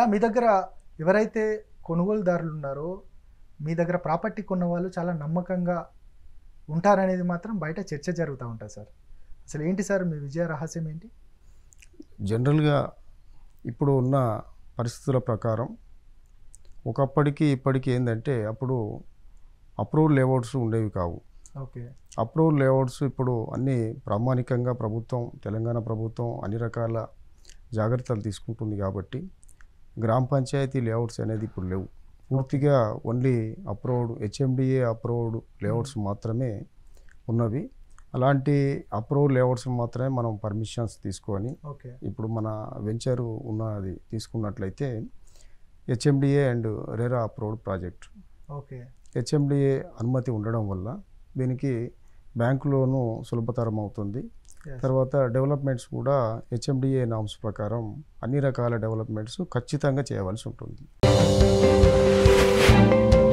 మీ దగ్గర ఎవరైతే కొనుగోలుదారులు ఉన్నారో మీ దగ్గర ప్రాపర్టీ కొన్న వాళ్ళు చాలా నమ్మకంగా ఉంటారనేది మాత్రం బయట చర్చ జరుగుతూ ఉంటుంది సార్ అసలు ఏంటి సార్ మీ విజయ రహస్యం ఏంటి జనరల్గా ఇప్పుడు ఉన్న పరిస్థితుల ప్రకారం ఒకప్పటికి ఇప్పటికి ఏంటంటే అప్పుడు అప్రూవ్డ్ లేఅవుట్స్ ఉండేవి కావు ఓకే అప్రూవ్డ్ లేఅవుట్స్ ఇప్పుడు అన్నీ ప్రామాణికంగా ప్రభుత్వం తెలంగాణ ప్రభుత్వం అన్ని రకాల జాగ్రత్తలు తీసుకుంటుంది కాబట్టి గ్రామ పంచాయతీ లేఅవుట్స్ అనేది ఇప్పుడు లేవు పూర్తిగా only approved HMDA approved layouts మాత్రమే ఉన్నవి అలాంటి అప్రూవ్డ్ లేఅవుట్స్ మాత్రమే మనం పర్మిషన్స్ తీసుకొని ఓకే ఇప్పుడు మన వెంచర్ ఉన్నది తీసుకున్నట్లయితే HMDA and RERA approved project okay HMDA అనుమతి ఉండడం వల్ల దీనికి బ్యాంకు లోను సులభతరం అవుతుంది Yes. తర్వాత డెవలప్మెంట్స్ కూడా హెచ్ఎండిఏ నామ్స్ ప్రకారం అన్ని రకాల డెవలప్మెంట్స్ ఖచ్చితంగా చేయవలసి ఉంటుంది